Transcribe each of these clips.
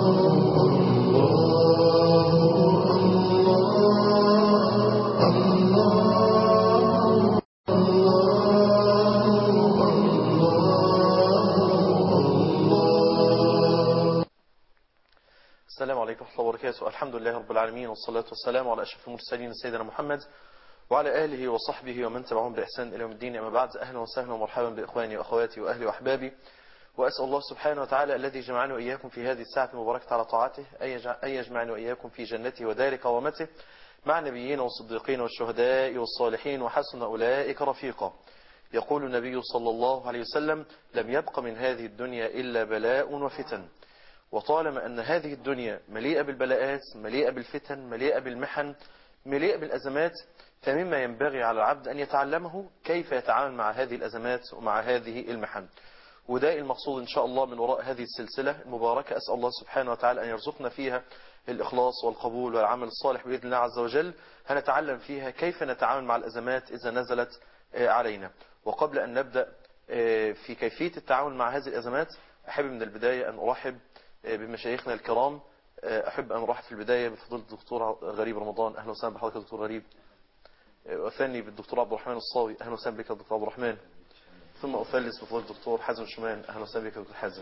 السلام عليكم ورحمة الله وبركاته الحمد لله رب العالمين والصلاة والسلام على أشرف المرسلين سيدنا محمد وعلى آله وصحبه ومن تبعهم بإحسان إلى يوم الدين أما بعد أهلا وسهلا ومرحبا بإخواني وأخواتي وأهلي وأحبابي وأسأل الله سبحانه وتعالى الذي جمعنا وإياكم في هذه الساعة المباركة على طاعته أن يجمعنا وإياكم في جنته ودار قوامته مع النبيين والصديقين والشهداء والصالحين وحسن أولئك رفيقا يقول النبي صلى الله عليه وسلم لم يبق من هذه الدنيا إلا بلاء وفتن وطالما أن هذه الدنيا مليئة بالبلاءات مليئة بالفتن مليئة بالمحن مليئة بالأزمات فمما ينبغي على العبد أن يتعلمه كيف يتعامل مع هذه الأزمات ومع هذه المحن وده المقصود إن شاء الله من وراء هذه السلسلة المباركة أسأل الله سبحانه وتعالى أن يرزقنا فيها الإخلاص والقبول والعمل الصالح بإذن الله عز وجل هنتعلم فيها كيف نتعامل مع الأزمات إذا نزلت علينا وقبل أن نبدأ في كيفية التعامل مع هذه الأزمات أحب من البداية أن أرحب بمشايخنا الكرام أحب أن أرحب في البداية بفضيلة الدكتور غريب رمضان أهلا وسهلا بحضرتك يا دكتور غريب وثاني بالدكتور عبد الرحمن الصاوي أهلا وسهلا بك يا دكتور عبد الرحمن ثم أثلث بفضيلة الدكتور حازم شمان أهلا وسهلا بك يا دكتور حازم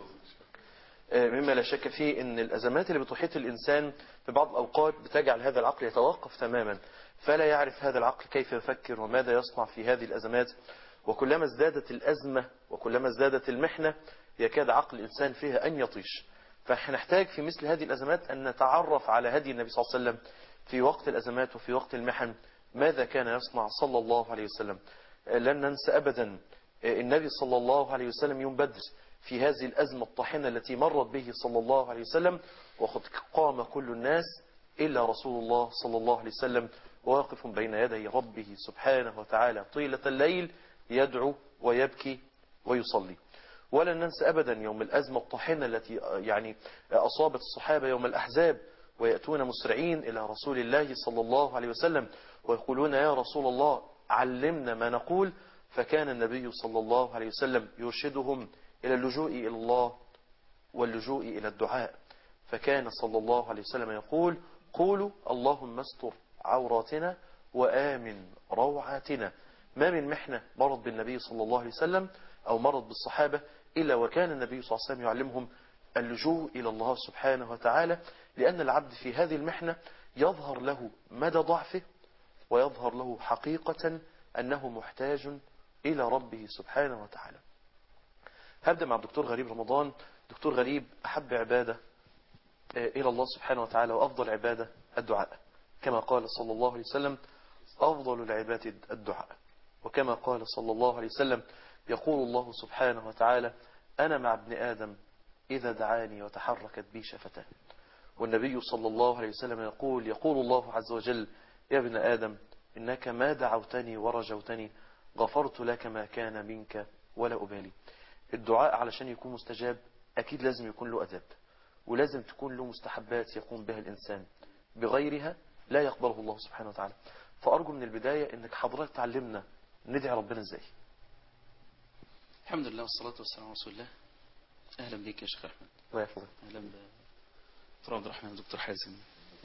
مما لا شك فيه أن الأزمات اللي بتحيط الإنسان في بعض الأوقات بتجعل هذا العقل يتوقف تماما فلا يعرف هذا العقل كيف يفكر وماذا يصنع في هذه الأزمات وكلما ازدادت الأزمة وكلما ازدادت المحنة يكاد عقل الإنسان فيها أن يطيش فنحتاج في مثل هذه الأزمات أن نتعرف على هدي النبي صلى الله عليه وسلم في وقت الأزمات وفي وقت المحن ماذا كان يصنع صلى الله عليه وسلم لن ننسى أبدا النبي صلى الله عليه وسلم يوم بدر في هذه الأزمة الطاحنة التي مرت به صلى الله عليه وسلم وقد قام كل الناس إلا رسول الله صلى الله عليه وسلم واقف بين يدي ربه سبحانه وتعالى طيلة الليل يدعو ويبكي ويصلي ولن ننسى أبدا يوم الأزمة الطاحنة التي يعني أصابت الصحابة يوم الأحزاب ويأتون مسرعين إلى رسول الله صلى الله عليه وسلم ويقولون يا رسول الله علمنا ما نقول فكان النبي صلى الله عليه وسلم يرشدهم إلى اللجوء إلى الله واللجوء إلى الدعاء فكان صلى الله عليه وسلم يقول قولوا اللهم استر عوراتنا وآمن روعاتنا ما من محنة مرض بالنبي صلى الله عليه وسلم أو مرض بالصحابة إلا وكان النبي صلى الله عليه وسلم يعلمهم اللجوء إلى الله سبحانه وتعالى لأن العبد في هذه المحنة يظهر له مدى ضعفه ويظهر له حقيقة أنه محتاج إلى ربه سبحانه وتعالى هبدأ مع الدكتور غريب رمضان دكتور غريب أحب عبادة إلى الله سبحانه وتعالى وأفضل عبادة الدعاء كما قال صلى الله عليه وسلم أفضل العبادة الدعاء وكما قال صلى الله عليه وسلم يقول الله سبحانه وتعالى أنا مع ابن آدم إذا دعاني وتحركت بي شفتان والنبي صلى الله عليه وسلم يقول يقول الله عز وجل يا ابن آدم إنك ما دعوتني ورجوتني غفرت لك ما كان منك ولا أبالي الدعاء علشان يكون مستجاب أكيد لازم يكون له أدب ولازم تكون له مستحبات يقوم بها الإنسان بغيرها لا يقبله الله سبحانه وتعالى فأرجو من البداية أنك حضرتك تعلمنا ندعي ربنا ازاي الحمد لله والصلاة والسلام على رسول الله أهلا بك يا شيخ أحمد الله يحفظك أهلا دكتور عبد الرحمن ودكتور حازم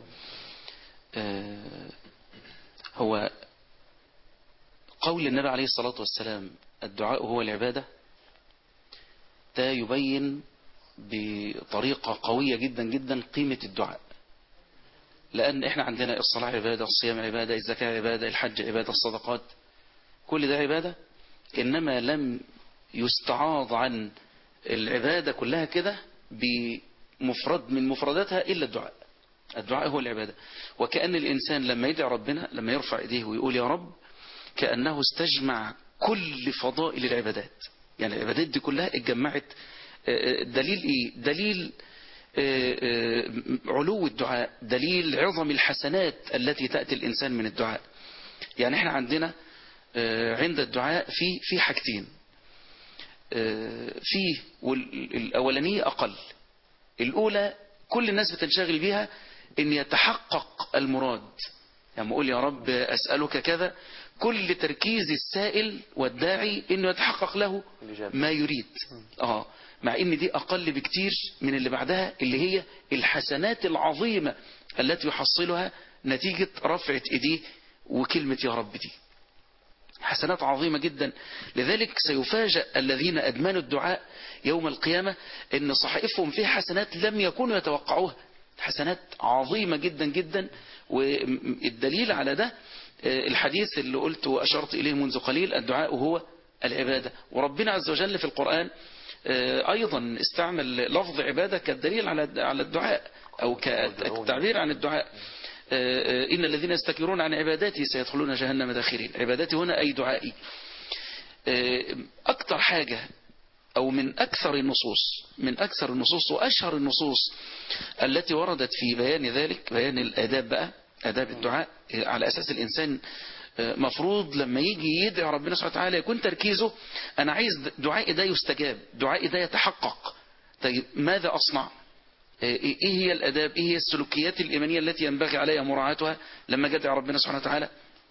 آه هو قول النبي عليه الصلاة والسلام الدعاء هو العبادة ده يبين بطريقة قوية جدا جدا قيمة الدعاء لأن احنا عندنا الصلاة عبادة الصيام عبادة الزكاة عبادة الحج عبادة الصدقات كل ده عبادة إنما لم يستعاض عن العبادة كلها كده بمفرد من مفرداتها إلا الدعاء الدعاء هو العبادة وكأن الإنسان لما يدعي ربنا لما يرفع إيديه ويقول يا رب كأنه استجمع كل فضائل العبادات يعني العبادات دي كلها اتجمعت دليل إيه دليل علو الدعاء دليل عظم الحسنات التي تأتي الإنسان من الدعاء يعني احنا عندنا عند الدعاء في في حاجتين فيه والأولانية أقل الأولى كل الناس بتنشغل بيها ان يتحقق المراد يعني أقول يا رب أسألك كذا كل تركيز السائل والداعي انه يتحقق له ما يريد اه مع ان دي اقل بكتير من اللي بعدها اللي هي الحسنات العظيمة التي يحصلها نتيجة رفعة ايديه وكلمة يا رب دي حسنات عظيمة جدا لذلك سيفاجأ الذين أدمنوا الدعاء يوم القيامة ان صحائفهم فيها حسنات لم يكونوا يتوقعوها حسنات عظيمة جدا جدا والدليل على ده الحديث اللي قلت وأشرت إليه منذ قليل الدعاء هو العبادة وربنا عز وجل في القرآن أيضا استعمل لفظ عبادة كالدليل على على الدعاء أو كالتعبير عن الدعاء إن الذين يستكبرون عن عباداتي سيدخلون جهنم داخرين عباداتي هنا أي دعائي أكثر حاجة أو من أكثر النصوص من أكثر النصوص وأشهر النصوص التي وردت في بيان ذلك بيان الآداب بقى آداب الدعاء على أساس الإنسان مفروض لما يجي يدعي ربنا سبحانه وتعالى يكون تركيزه أنا عايز دعائي ده يستجاب دعائي ده يتحقق طيب ماذا أصنع إيه هي الأداب إيه هي السلوكيات الإيمانية التي ينبغي عليها مراعاتها لما جدع ربنا سبحانه وتعالى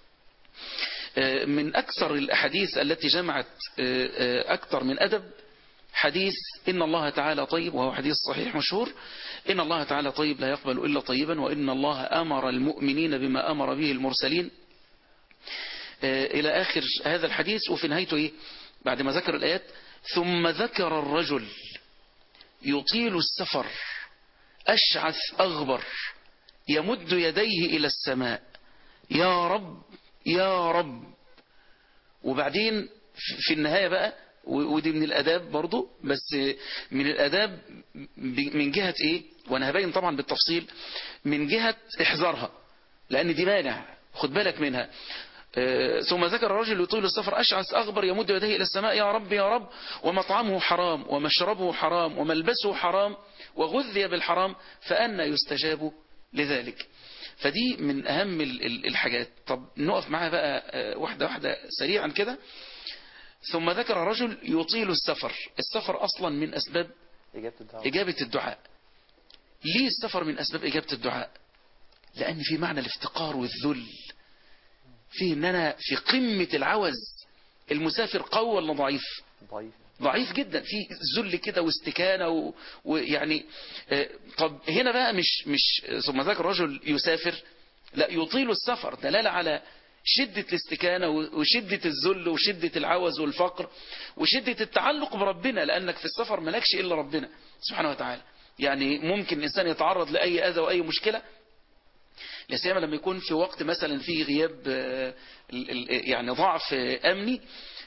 من أكثر الأحاديث التي جمعت أكثر من أدب حديث إن الله تعالى طيب وهو حديث صحيح مشهور إن الله تعالى طيب لا يقبل إلا طيبا وإن الله أمر المؤمنين بما أمر به المرسلين إلى آخر هذا الحديث وفي نهايته إيه بعد ما ذكر الآيات ثم ذكر الرجل يطيل السفر أشعث أغبر يمد يديه إلى السماء يا رب يا رب وبعدين في النهاية بقى ودي من الأداب برضو بس من الأداب من جهة إيه وأنا هبين طبعا بالتفصيل من جهة احذرها لأن دي مانع خد بالك منها ثم ذكر الرجل يطيل السفر أشعث أغبر يمد يديه إلى السماء يا رب يا رب ومطعمه حرام ومشربه حرام وملبسه حرام وغذي بالحرام فأنا يستجاب لذلك فدي من أهم الحاجات طب نقف معها بقى واحدة واحدة سريعا كده ثم ذكر رجل يطيل السفر السفر أصلا من أسباب إجابة الدعاء إجابة الدعاء ليه السفر من أسباب إجابة الدعاء لأن في معنى الافتقار والذل فيه ان انا في قمة العوز المسافر قوي ولا ضعيف ضعيف ضعيف جدا في ذل كده واستكانة و... ويعني آه طب هنا بقى مش مش ثم ذاك الرجل يسافر لا يطيل السفر دلالة على شدة الاستكانة وشدة الذل وشدة العوز والفقر وشدة التعلق بربنا لأنك في السفر ملكش إلا ربنا سبحانه وتعالى يعني ممكن الإنسان يتعرض لأي أذى وأي مشكلة لا سيما لما يكون في وقت مثلا في غياب يعني ضعف أمني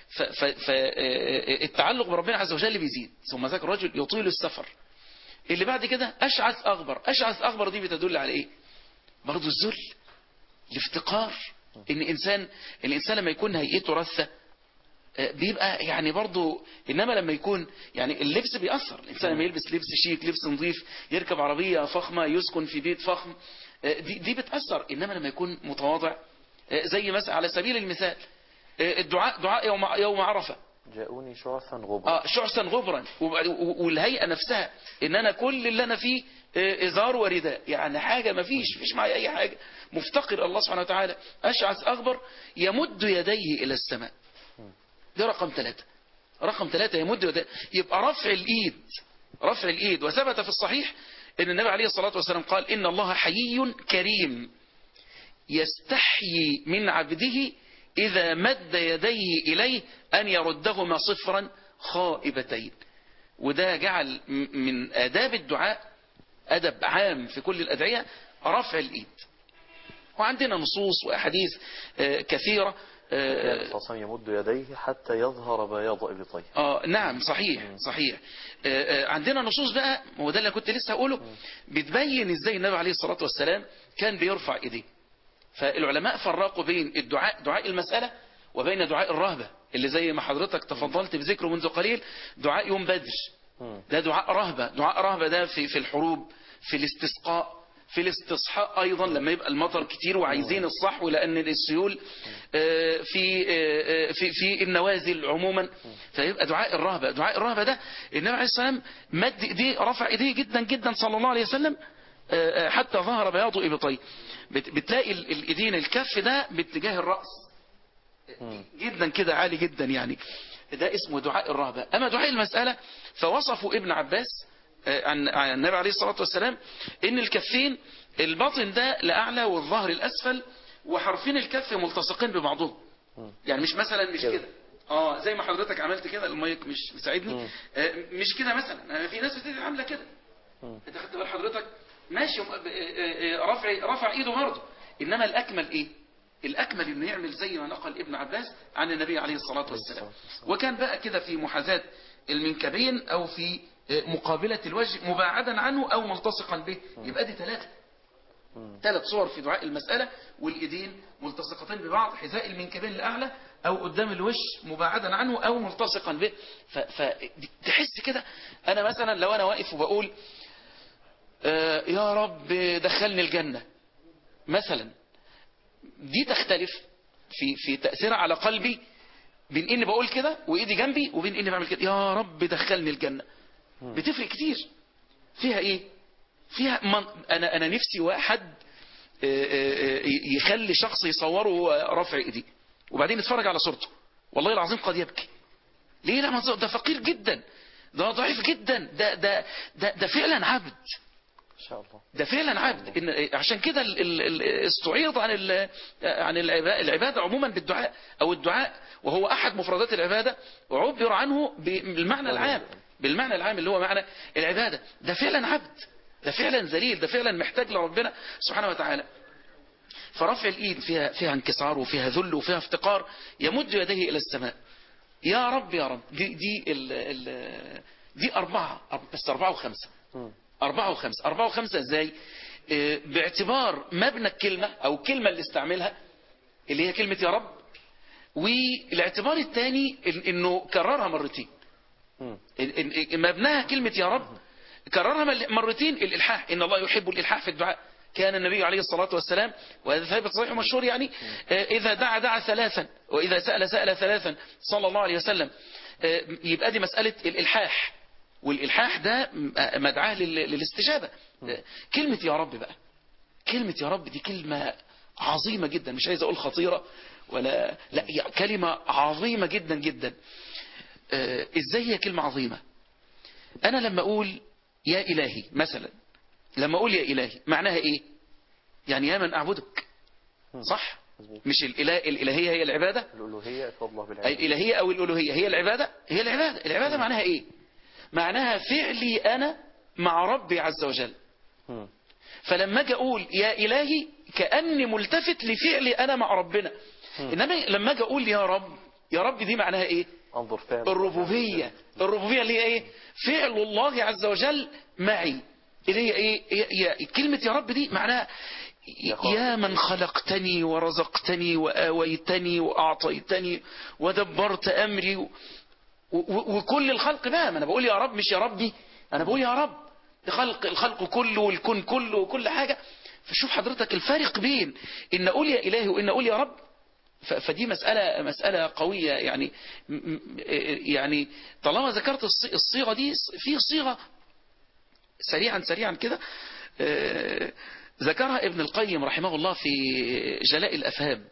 فالتعلق بربنا عز وجل بيزيد ثم ذاك الرجل يطيل السفر اللي بعد كده أشعث أغبر أشعث أغبر دي بتدل على إيه برضو الذل الافتقار ان انسان الانسان لما يكون هيئته رثة بيبقى يعني برضو انما لما يكون يعني اللبس بيأثر الانسان لما يلبس لبس شيك لبس نظيف يركب عربية فخمة يسكن في بيت فخم دي, دي بتأثر انما لما يكون متواضع زي مثلا على سبيل المثال الدعاء دعاء يوم يوم عرفة جاءوني شعثا غبرا اه شعثا غبرا والهيئة نفسها ان انا كل اللي انا فيه ازار ورداء يعني حاجة ما فيش فيش معي اي حاجة مفتقر الله سبحانه وتعالى اشعث اغبر يمد يديه الى السماء ده رقم ثلاثة رقم ثلاثة يمد يديه يبقى رفع الايد رفع الايد وثبت في الصحيح ان النبي عليه الصلاة والسلام قال ان الله حيي كريم يستحيي من عبده إذا مد يديه إليه أن يردهما صفرا خائبتين وده جعل من آداب الدعاء أدب عام في كل الأدعية رفع الإيد وعندنا نصوص وأحاديث كثيرة كان صلى يمد يديه حتى يظهر بياض إبطيه آه نعم صحيح صحيح آه عندنا نصوص بقى وده اللي كنت لسه هقوله بتبين ازاي النبي عليه الصلاة والسلام كان بيرفع ايديه فالعلماء فرقوا بين الدعاء دعاء المسألة وبين دعاء الرهبة اللي زي ما حضرتك تفضلت بذكره منذ قليل دعاء يوم بدر ده دعاء رهبة دعاء رهبة ده في في الحروب في الاستسقاء في الاستصحاء أيضا لما يبقى المطر كتير وعايزين الصحو لأن السيول في في في النوازل عموما فيبقى دعاء الرهبة دعاء الرهبة ده النبي عليه السلام مد ايديه رفع ايديه جدا جدا صلى الله عليه وسلم حتى ظهر بياض إبطيه بتلاقي الايدين الكف ده باتجاه الرأس جدا كده عالي جدا يعني ده اسمه دعاء الرهبة أما دعاء المسألة فوصفوا ابن عباس آه، عن عن النبي عليه الصلاة والسلام إن الكفين الباطن ده لأعلى والظهر الأسفل وحرفين الكف ملتصقين ببعضهم يعني مش مثلا مش كده. كده اه زي ما حضرتك عملت كده المايك مش مساعدني مم. آه، مش كده مثلا آه، في ناس بتبقى عامله كده مم. انت خدت بال حضرتك ماشي آه، آه، آه، رفع رفع ايده برضه انما الاكمل ايه الاكمل انه يعمل زي ما نقل ابن عباس عن النبي عليه الصلاه والسلام وكان بقى كده في محاذاه المنكبين او في آه، مقابله الوجه مباعدا عنه او ملتصقا به يبقى دي ثلاثه ثلاث صور في دعاء المسألة والإيدين ملتصقتين ببعض حذاء المنكبين الأعلى أو قدام الوش مباعدا عنه أو ملتصقا به فتحس كده أنا مثلا لو أنا واقف وبقول آه يا رب دخلني الجنة مثلا دي تختلف في في تأثيرها على قلبي بين إني بقول كده وإيدي جنبي وبين إني بعمل كده يا رب دخلني الجنة بتفرق كتير فيها إيه فيها من انا انا نفسي واحد آه، آه، آه، يخلي شخص يصوره وهو رافع ايديه وبعدين يتفرج على صورته والله العظيم قد يبكي ليه لا ما تص- ده فقير جدا ده ضعيف جدا ده ده ده, ده فعلا عبد ان شاء الله ده فعلا عبد إن عشان كده ال- ال- ال- استعيض عن ال- عن العبا- العبادة عموما بالدعاء أو الدعاء وهو أحد مفردات العبادة وعبر عنه بالمعنى العام بالمعنى العام اللي هو معنى العبادة ده فعلا عبد ده فعلا ذليل ده فعلا محتاج لربنا سبحانه وتعالى فرفع الإيد فيها فيها انكسار وفيها ذل وفيها افتقار يمد يديه إلى السماء يا رب يا رب دي دي ال ال دي أربعة أرب- بس أربعة وخمسة مم. أربعة وخمسة أربعة وخمسة إزاي آه، باعتبار مبنى الكلمة أو الكلمة اللي استعملها اللي هي كلمة يا رب والاعتبار الثاني إن- إنه كررها مرتين مم. ال- ال- مبناها كلمة يا رب كررها مل- مرتين الإلحاح إن الله يحب الإلحاح في الدعاء كان النبي عليه الصلاة والسلام وهذا ثابت صحيح ومشهور يعني آه، إذا دعا دعا ثلاثا وإذا سأل سأل ثلاثا صلى الله عليه وسلم آه، يبقى دي مسألة الإلحاح والإلحاح ده م- آه، مدعاه لل- للاستجابة آه، كلمة يا رب بقى كلمة يا رب دي كلمة عظيمة جدا مش عايز أقول خطيرة ولا لا هي كلمة عظيمة جدا جدا آه، إزاي هي كلمة عظيمة أنا لما أقول يا إلهي مثلا لما أقول يا إلهي معناها إيه يعني يا من أعبدك صح مظبوط. مش الإله الإلهية هي العبادة الألوهية إفراد الله أي بالعبادة الإلهية أو الألوهية هي العبادة هي العبادة العبادة معناها إيه معناها فعلي أنا مع ربي عز وجل مم. فلما اجي اقول يا الهي كاني ملتفت لفعلي انا مع ربنا انما لما اجي اقول يا رب يا رب دي معناها ايه انظر فعل الربوبيه الربوبيه اللي هي ايه فعل الله عز وجل معي اللي هي ايه هي هي كلمه يا رب دي معناها يا خالق. يا من خلقتني ورزقتني واويتني واعطيتني ودبرت امري و- و- وكل الخلق بقى ما انا بقول يا رب مش يا ربي انا بقول يا رب خلق الخلق كله والكون كله وكل حاجة فشوف حضرتك الفارق بين ان اقول يا الهي وان اقول يا رب ف- فدي مسألة مسألة قوية يعني م- م- يعني طالما ذكرت الص- الصيغة دي في صيغة سريعا سريعا كده آه، ذكرها ابن القيم رحمه الله في جلاء الأفهام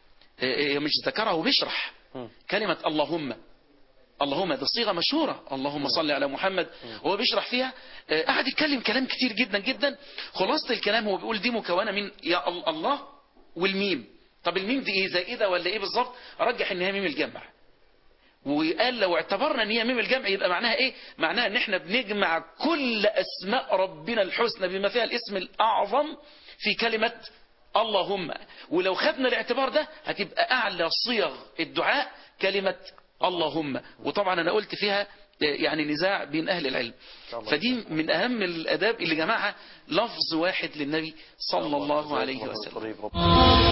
آه، مش ذكرها وبيشرح مم. كلمة اللهم اللهم ده صيغة مشهورة اللهم صل على محمد وهو بيشرح فيها آه، قعد يتكلم كلام كتير جدا جدا خلاصة الكلام هو بيقول دي مكونة من يا ال- الله والميم طب الميم دي ايه زائدة ولا ايه بالظبط رجح ان هي ميم الجمع وقال لو اعتبرنا ان هي ميم الجمع يبقى معناها ايه معناها ان احنا بنجمع كل اسماء ربنا الحسنى بما فيها الاسم الاعظم في كلمة اللهم ولو خدنا الاعتبار ده هتبقى اعلى صيغ الدعاء كلمة اللهم وطبعا انا قلت فيها يعني نزاع بين اهل العلم الله فدي من اهم الاداب اللي جمعها لفظ واحد للنبي صلى الله عليه جزاكم وسلم طريق ربنا.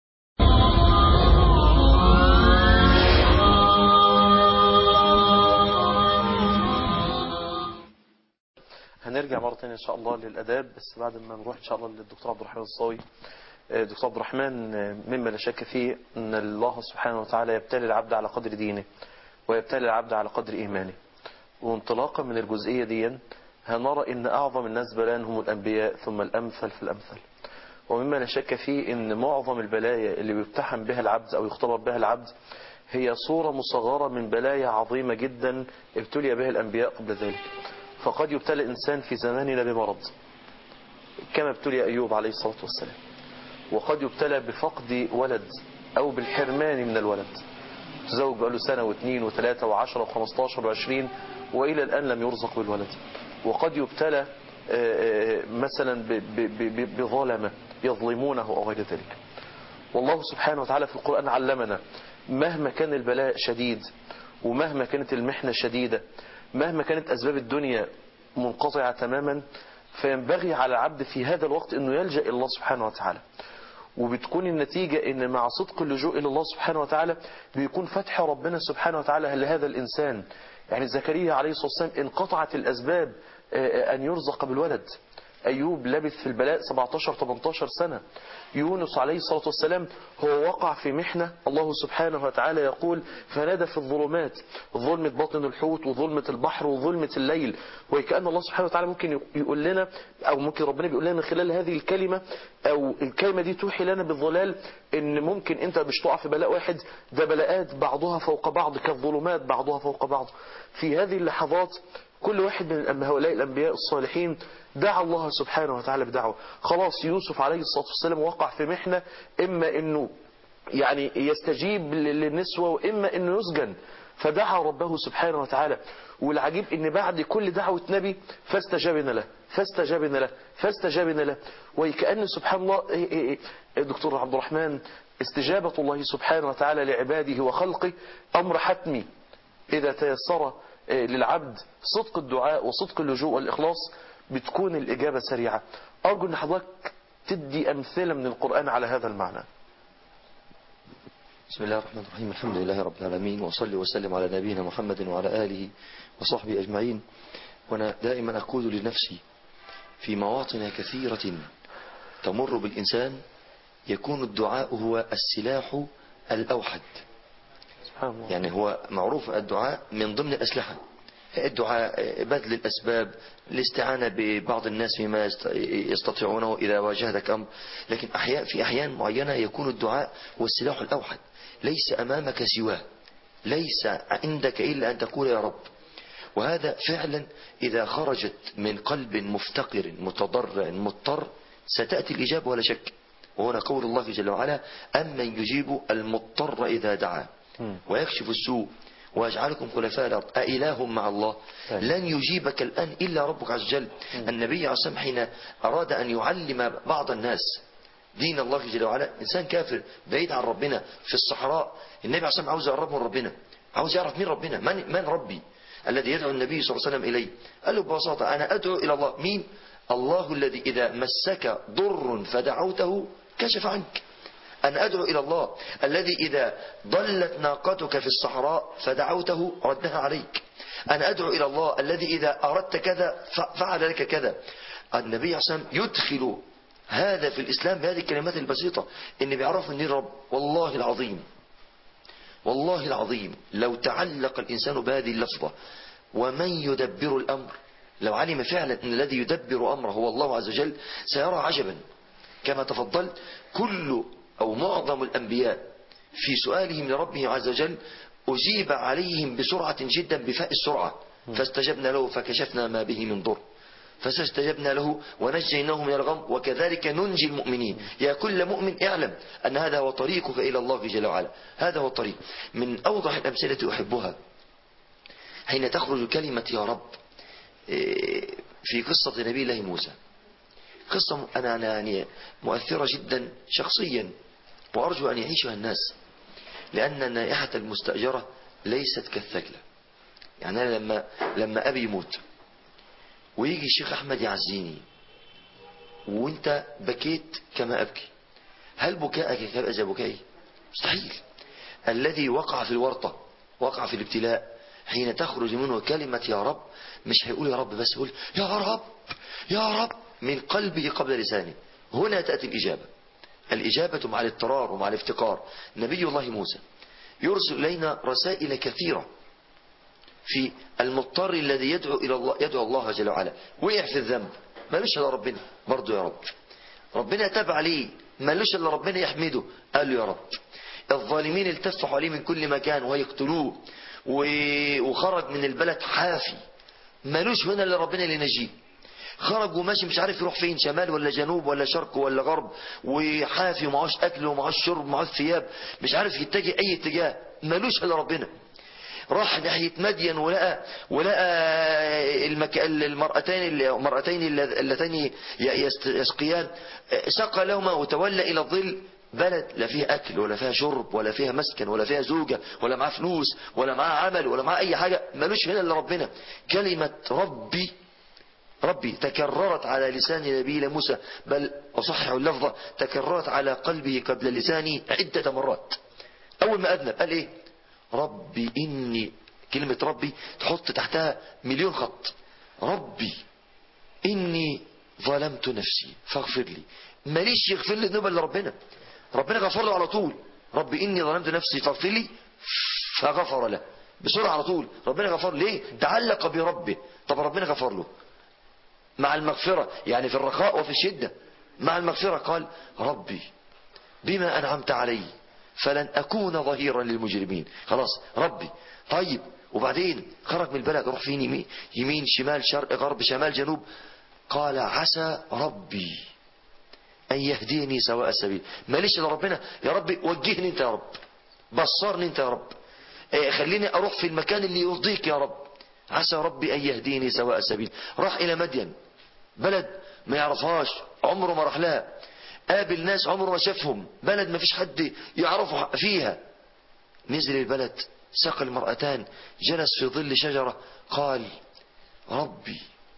هنرجع مرة تانية إن شاء الله للأداب بس بعد ما نروح إن شاء الله للدكتور عبد الرحمن الصاوي آه، دكتور عبد الرحمن آه، مما لا شك فيه أن الله سبحانه وتعالى يبتلي العبد على قدر دينه ويبتلي العبد على قدر إيمانه وانطلاقا من الجزئية دي هنرى أن أعظم الناس بلاء هم الأنبياء ثم الأمثل في الأمثل ومما لا شك فيه أن معظم البلايا اللي بيمتحن بها العبد أو يختبر بها العبد هي صورة مصغرة من بلايا عظيمة جدا ابتلي بها الأنبياء قبل ذلك فقد يبتلى إنسان في زماننا بمرض كما ابتلي أيوب عليه الصلاة والسلام وقد يبتلى بفقد ولد أو بالحرمان من الولد تزوج بقاله سنة واثنين وثلاثة وعشرة وخمستاشر وعشرين وإلى الآن لم يرزق بالولد وقد يبتلى آه، آه، مثلا ب- ب- ب- بظلمة يظلمونه أو غير ذلك والله سبحانه وتعالى في القرآن علمنا مهما كان البلاء شديد ومهما كانت المحنة شديدة مهما كانت أسباب الدنيا منقطعة تماما فينبغي على العبد في هذا الوقت أنه يلجأ إلى الله سبحانه وتعالى وبتكون النتيجة ان مع صدق اللجوء الى الله سبحانه وتعالى بيكون فتح ربنا سبحانه وتعالى لهذا الانسان يعني زكريا عليه الصلاة والسلام انقطعت الاسباب آه، ان يرزق بالولد ايوب لبث في البلاء 17 18 سنة يونس عليه الصلاة والسلام هو وقع في محنة الله سبحانه وتعالى يقول فنادى في الظلمات ظلمة بطن الحوت وظلمة البحر وظلمة الليل وكأن الله سبحانه وتعالى ممكن يقول لنا أو ممكن ربنا بيقول لنا من خلال هذه الكلمة أو الكلمة دي توحي لنا بالظلال إن ممكن أنت مش تقع في بلاء واحد ده بلاءات بعضها فوق بعض كالظلمات بعضها فوق بعض في هذه اللحظات كل واحد من هؤلاء الأنبياء الصالحين دعا الله سبحانه وتعالى بدعوة خلاص يوسف عليه الصلاة والسلام وقع في محنة إما أنه يعني يستجيب للنسوة وإما أنه يسجن فدعا ربه سبحانه وتعالى والعجيب ان بعد كل دعوة نبي فاستجابنا له فاستجابنا له فاستجابنا له وكأن سبحان الله إيه إيه إيه دكتور عبد الرحمن استجابة الله سبحانه وتعالى لعباده وخلقه أمر حتمي إذا تيسر للعبد صدق الدعاء وصدق اللجوء والإخلاص بتكون الإجابة سريعة أرجو أن حضرتك تدي أمثلة من القرآن على هذا المعنى بسم الله الرحمن الرحيم الحمد لله رب العالمين وصلي وسلم على نبينا محمد وعلى آله وصحبه أجمعين وأنا دائما أقول لنفسي في مواطن كثيرة تمر بالإنسان يكون الدعاء هو السلاح الأوحد سبحان الله يعني هو معروف الدعاء من ضمن الأسلحة الدعاء بذل الأسباب الاستعانة ببعض الناس فيما يست- يستطيعونه إذا واجهتك أمر لكن أحياء في أحيان معينة يكون الدعاء هو السلاح الأوحد ليس أمامك سواه ليس عندك إلا أن تقول يا رب وهذا فعلا إذا خرجت من قلب مفتقر متضرع مضطر ستأتي الإجابة ولا شك وهنا قول الله جل وعلا أمن يجيب المضطر إذا دعا مم. ويكشف السوء ويجعلكم خلفاء الأرض أإله مع الله أيوة. لن يجيبك الآن إلا ربك عز وجل النبي عليه الصلاة والسلام حين أراد أن يعلم بعض الناس دين الله جل وعلا إنسان كافر بعيد عن ربنا في الصحراء النبي عليه الصلاة والسلام عاوز يقرب من ربنا عاوز يعرف مين ربنا من, من ربي الذي يدعو النبي صلى الله عليه وسلم إليه قال له ببساطة أنا أدعو إلى الله مين الله الذي إذا مسك ضر فدعوته كشف عنك أن أدعو إلى الله الذي إذا ضلت ناقتك في الصحراء فدعوته ردها عليك أن أدعو إلى الله الذي إذا أردت كذا ف- فعل لك كذا النبي عليه الصلاة والسلام يدخل هذا في الإسلام بهذه الكلمات البسيطة إن بيعرف أن رب والله العظيم والله العظيم لو تعلق الإنسان بهذه اللفظة ومن يدبر الأمر لو علم فعلا أن الذي يدبر أمره هو الله عز وجل سيرى عجبا كما تفضلت كل أو معظم الأنبياء في سؤالهم لربهم عز وجل أجيب عليهم بسرعة جدا بفاء السرعة فاستجبنا له فكشفنا ما به من ضر فاستجبنا له ونجيناه من الغم وكذلك ننجي المؤمنين يا كل مؤمن اعلم أن هذا هو طريقك إلى الله جل وعلا هذا هو الطريق من أوضح الأمثلة أحبها حين تخرج كلمة يا رب إيه، في قصة نبي الله موسى قصة أنا أنا يعني مؤثرة جدا شخصيا وأرجو أن يعيشها الناس لأن النائحة المستأجرة ليست كالثكلة يعني أنا لما لما أبي يموت ويجي الشيخ أحمد يعزيني وانت بكيت كما أبكي هل بكاءك يبقى زي بكائي مستحيل الذي وقع في الورطة وقع في الابتلاء حين تخرج منه كلمة يا رب مش هيقول يا رب بس يقول يا رب يا رب من قلبه قبل لسانه هنا تأتي الإجابة الإجابة مع الاضطرار ومع الافتقار نبي الله موسى يرسل إلينا رسائل كثيرة في المضطر الذي يدعو إلى الله يدعو الله جل وعلا وقع في الذنب مالوش إلا ربنا برضه يا رب ربنا تاب عليه مالوش إلا ربنا يحمده قال له يا رب الظالمين التفوا حواليه من كل مكان ويقتلوه و- وخرج من البلد حافي مالوش هنا الا ربنا اللي ينجيه خرج وماشي مش عارف يروح فين شمال ولا جنوب ولا شرق ولا غرب وحافي ومعهوش اكل ومعهوش شرب ومعهوش ثياب مش عارف يتجه اي اتجاه مالوش الا ربنا راح ناحية مدين ولقى ولقى المك... المرأتين المرأتين اللتين ي- يست- يسقيان سقى لهما وتولى إلى الظل بلد لا فيها أكل ولا فيها شرب ولا فيها مسكن ولا فيها زوجة ولا معاه فلوس ولا معاه عمل ولا معاه أي حاجة ملوش هنا إلا ربنا كلمة ربي ربي تكررت على لسان نبينا موسى بل أصحح اللفظة تكررت على قلبه قبل لسانه عدة مرات أول ما أذنب قال إيه ربي إني كلمة ربي تحط تحتها مليون خط ربي إني ظلمت نفسي فاغفر لي ماليش يغفر لي ذنوب الا ربنا ربنا غفر له على طول ربي إني ظلمت نفسي فاغفر لي فغفر له بسرعة على طول ربنا غفر ليه تعلق بربه طب ربنا غفر له مع المغفرة يعني في الرخاء وفي الشدة مع المغفرة قال ربي بما أنعمت علي فلن أكون ظهيرا للمجرمين خلاص ربي طيب وبعدين خرج من البلد روح فين يمين, يمين شمال شرق غرب شمال جنوب قال عسى ربي أن يهديني سواء السبيل ماليش إلا ربنا يا ربي وجهني أنت يا رب بصرني أنت يا رب إيه، خليني أروح في المكان اللي يرضيك يا رب عسى ربي أن يهديني سواء السبيل راح إلى مدين بلد ما يعرفهاش عمره ما راح لها قابل ناس عمره ما شافهم بلد ما فيش حد يعرفه فيها نزل البلد سقى المرأتان جلس في ظل شجرة قال ربي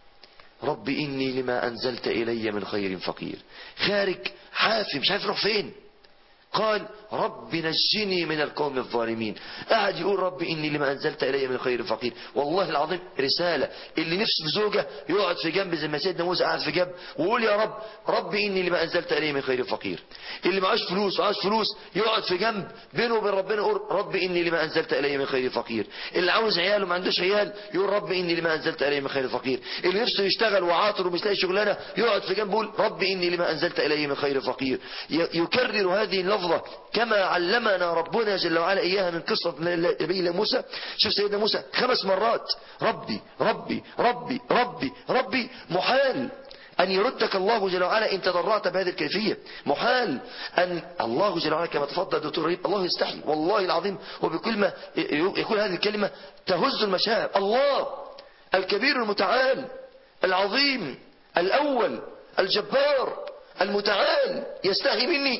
ربي إني لما أنزلت إلي من خير فقير خارج حافي مش عارف يروح فين قال رب نجني من القوم الظالمين قاعد يقول رب إني لما أنزلت إلي من خير فقير والله العظيم رسالة اللي نفسه في زوجة يقعد في جنب زي ما سيدنا موسى قاعد في جنب ويقول يا رب رب إني لما أنزلت إلي من خير فقير اللي معاش فلوس معاش فلوس يقعد في جنب بينه وبين ربنا يقول رب إني لما أنزلت إلي من خير فقير اللي عاوز عيال وما عندوش عيال يقول رب إني لما أنزلت إلي من خير فقير اللي نفسه يشتغل وعاطل ومش لاقي شغلانة يقعد في جنب يقول رب إني لما أنزلت إلي من خير فقير ي- يكرر هذه اللفظة كما علمنا ربنا جل وعلا إياها من قصة نبينا موسى شوف سيدنا موسى خمس مرات ربي ربي ربي ربي ربي محال أن يردك الله جل وعلا إن تضرعت بهذه الكيفية محال أن الله جل وعلا كما تفضل دكتور رهيب الله يستحي والله العظيم وبكل ما يقول هذه الكلمة تهز المشاعر الله الكبير المتعال العظيم الأول الجبار المتعال يستحي مني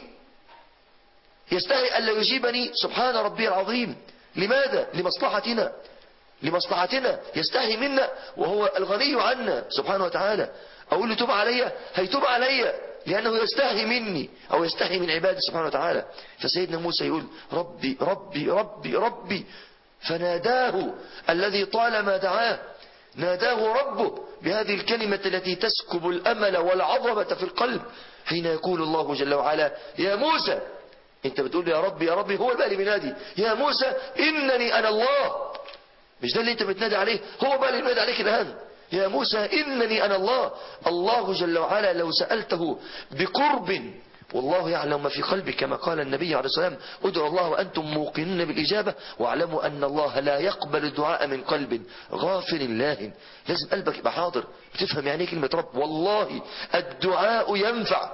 يستحي ألا يجيبني سبحان ربي العظيم لماذا؟ لمصلحتنا لمصلحتنا يستحي منا وهو الغني عنا سبحانه وتعالى أقول له توب علي هيتوب علي لأنه يستحي مني أو يستحي من عباده سبحانه وتعالى فسيدنا موسى يقول ربي ربي ربي ربي فناداه الذي طالما دعاه ناداه ربه بهذه الكلمة التي تسكب الأمل والعظمة في القلب حين يقول الله جل وعلا يا موسى انت بتقول يا ربي يا ربي هو بقى اللي بينادي يا موسى انني انا الله مش ده اللي انت بتنادي عليه هو بقى اللي بينادي عليك الان يا موسى انني انا الله الله جل وعلا لو سالته بقرب والله يعلم ما في قلبك كما قال النبي عليه الصلاه والسلام ادعوا الله وانتم موقنون بالاجابه واعلموا ان الله لا يقبل الدعاء من قلب غافل لاهن لازم قلبك يبقى حاضر بتفهم يعني ايه كلمه رب والله الدعاء ينفع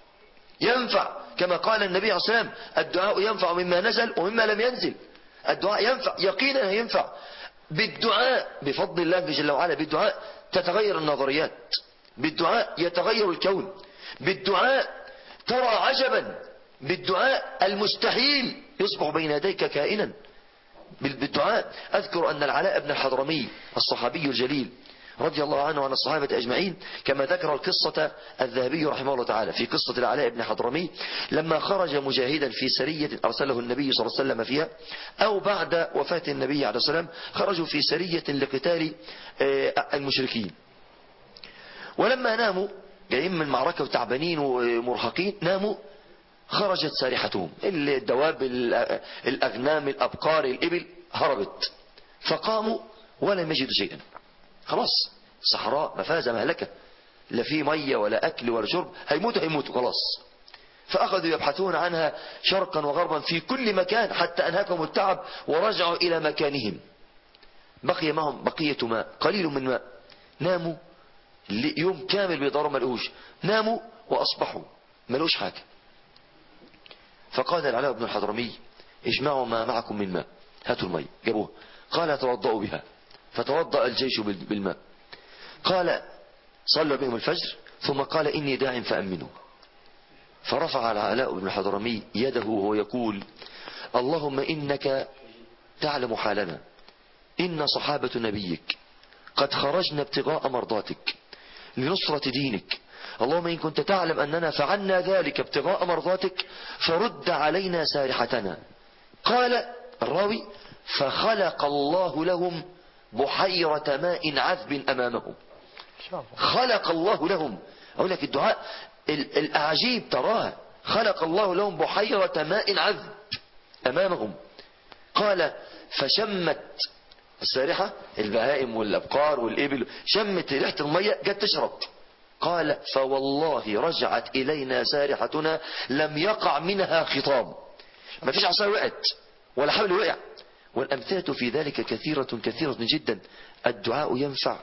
ينفع كما قال النبي عليه الصلاة والسلام الدعاء ينفع مما نزل ومما لم ينزل الدعاء ينفع يقينا ينفع بالدعاء بفضل الله جل وعلا بالدعاء تتغير النظريات بالدعاء يتغير الكون بالدعاء ترى عجبا بالدعاء المستحيل يصبح بين يديك كائنا بالدعاء أذكر أن العلاء بن الحضرمي الصحابي الجليل رضي الله عنه وعن الصحابة أجمعين كما ذكر القصة الذهبي رحمه الله تعالى في قصة العلاء بن حضرمي لما خرج مجاهدا في سرية أرسله النبي صلى الله عليه وسلم فيها أو بعد وفاة النبي عليه الصلاة والسلام خرجوا في سرية لقتال آه، المشركين ولما ناموا جايين من معركة وتعبانين ومرهقين ناموا خرجت سارحتهم الدواب الأ- الأغنام الأبقار الإبل هربت فقاموا ولم يجدوا شيئا خلاص صحراء مفازة مهلكة لا في مية ولا أكل ولا شرب هيموتوا هيموتوا خلاص فأخذوا يبحثون عنها شرقا وغربا في كل مكان حتى أنهكهم التعب ورجعوا إلى مكانهم بقي معهم بقية ماء قليل من ماء ناموا يوم كامل بيدوروا ما لقوش ناموا وأصبحوا ما لقوش حاجة فقال العلاء بن الحضرمي اجمعوا ما معكم من ماء هاتوا الماء جابوها قال توضأوا بها فتوضأ الجيش بالماء قال صلوا بهم الفجر ثم قال إني داع فأمنوا فرفع العلاء بن الحضرمي يده وهو يقول اللهم إنك تعلم حالنا إن صحابة نبيك قد خرجنا ابتغاء مرضاتك لنصرة دينك اللهم إن كنت تعلم أننا فعلنا ذلك ابتغاء مرضاتك فرد علينا سارحتنا قال الراوي فخلق الله لهم بحيرة ماء عذب أمامهم خلق الله لهم أقول لك الدعاء الأعجيب تراها خلق الله لهم بحيرة ماء عذب أمامهم قال فشمت السارحة البهائم والأبقار والإبل شمت ريحة المية جت تشرب قال فوالله رجعت إلينا سارحتنا لم يقع منها خطام ما فيش عصاية وقعت ولا حبل وقع والأمثلة في ذلك كثيرة كثيرة جدا الدعاء ينفع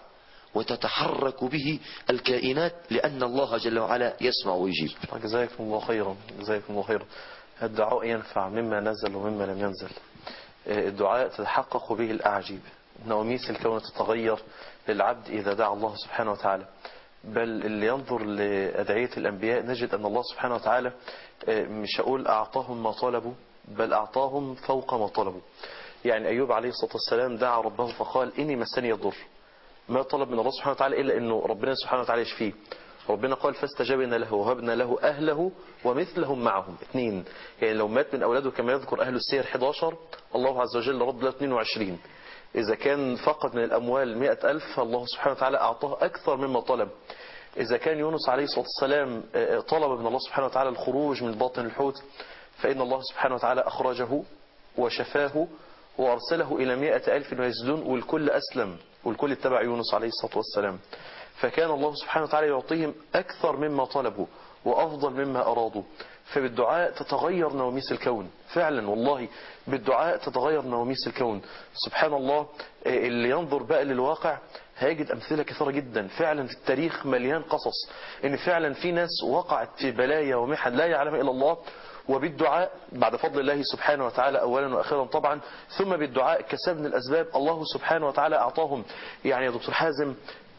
وتتحرك به الكائنات لأن الله جل وعلا يسمع ويجيب جزاكم الله خيرا جزاكم الله خيرا الدعاء ينفع مما نزل ومما لم ينزل الدعاء تتحقق به الأعجيب نوميس الكون تتغير للعبد إذا دعا الله سبحانه وتعالى بل اللي ينظر لأدعية الأنبياء نجد أن الله سبحانه وتعالى مش أقول أعطاهم ما طلبوا بل أعطاهم فوق ما طلبوا يعني أيوب عليه الصلاة والسلام دعا ربه فقال إني مسني الضر ما طلب من الله سبحانه وتعالى إلا أنه ربنا سبحانه وتعالى يشفيه ربنا قال فاستجبنا له وهبنا له أهله ومثلهم معهم اثنين يعني لو مات من أولاده كما يذكر أهل السير 11 الله عز وجل رد له 22 إذا كان فقد من الأموال 100 ألف فالله سبحانه وتعالى أعطاه أكثر مما طلب إذا كان يونس عليه الصلاة والسلام طلب من الله سبحانه وتعالى الخروج من باطن الحوت فإن الله سبحانه وتعالى أخرجه وشفاه وأرسله إلى مئة ألف ويزدون والكل أسلم والكل اتبع يونس عليه الصلاة والسلام فكان الله سبحانه وتعالى يعطيهم أكثر مما طلبوا وأفضل مما أرادوا فبالدعاء تتغير نواميس الكون فعلا والله بالدعاء تتغير نواميس الكون سبحان الله اللي ينظر بقى للواقع هيجد أمثلة كثيرة جدا فعلا في التاريخ مليان قصص إن فعلا في ناس وقعت في بلايا ومحن لا يعلمها إلا الله وبالدعاء بعد فضل الله سبحانه وتعالى أولا وأخيرا طبعا ثم بالدعاء كسبنا الأسباب الله سبحانه وتعالى أعطاهم يعني يا دكتور حازم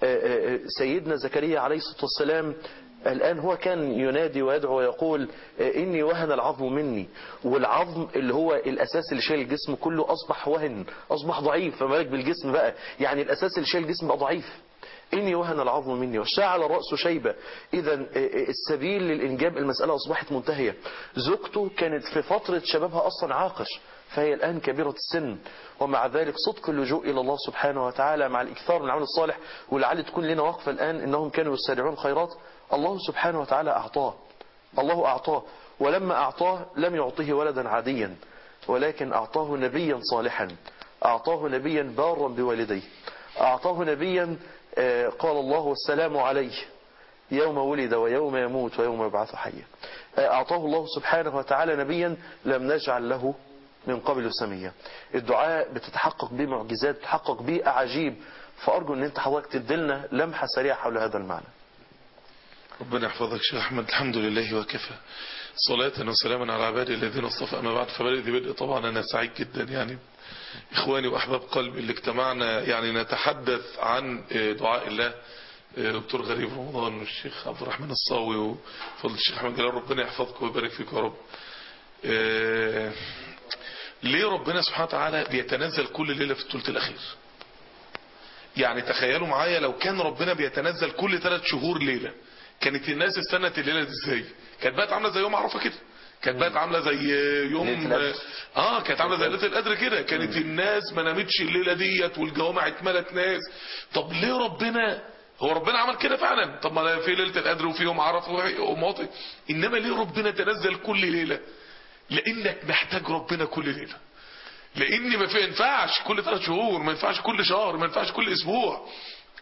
سيدنا زكريا عليه الصلاة والسلام الآن هو كان ينادي ويدعو ويقول إني وهن العظم مني والعظم اللي هو الأساس اللي شايل الجسم كله أصبح وهن أصبح ضعيف فما بالك بالجسم بقى يعني الأساس اللي شايل الجسم بقى ضعيف إني وهن العظم مني واشتعل الرأس شيبة إذا السبيل للإنجاب المسألة أصبحت منتهية زوجته كانت في فترة شبابها أصلا عاقر فهي الآن كبيرة السن ومع ذلك صدق اللجوء إلى الله سبحانه وتعالى مع الإكثار من العمل الصالح ولعل تكون لنا وقفة الآن إنهم كانوا يسارعون الخيرات الله سبحانه وتعالى أعطاه الله أعطاه ولما أعطاه لم يعطيه ولدا عاديا ولكن أعطاه نبيا صالحا أعطاه نبيا بارا بوالديه أعطاه نبيا قال الله والسلام عليه يوم ولد ويوم يموت ويوم يبعث حيا أعطاه الله سبحانه وتعالى نبيا لم نجعل له من قبل سمية الدعاء بتتحقق به معجزات بتتحقق به أعاجيب فأرجو أن أنت حضرتك تدلنا لمحة سريعة حول هذا المعنى ربنا يحفظك شيخ أحمد الحمد لله وكفى صلاة وسلاما على عبادي الذين اصطفى أما بعد فبدأ بدء طبعا أنا سعيد جدا يعني إخواني وأحباب قلبي اللي اجتمعنا يعني نتحدث عن دعاء الله دكتور غريب رمضان والشيخ عبد الرحمن الصاوي وفضل الشيخ أحمد جلال ربنا يحفظك ويبارك فيك يا رب ليه ربنا سبحانه وتعالى بيتنزل كل ليلة في الثلث الأخير يعني تخيلوا معايا لو كان ربنا بيتنزل كل ثلاث شهور ليلة كانت الناس استنت الليلة دي ازاي كانت بقت عاملة زي يوم عرفة كده كانت بقت عاملة زي يوم اه كانت عاملة زي ليلة القدر كده كانت الناس ما نامتش الليلة ديت والجوامع اتملت ناس طب ليه ربنا هو ربنا عمل كده فعلا طب ما في ليلة القدر وفي يوم عرفة ومواطن انما ليه ربنا تنزل كل ليلة لانك محتاج ربنا كل ليلة لان ما في ينفعش كل ثلاث شهور ما ينفعش كل شهر ما ينفعش كل اسبوع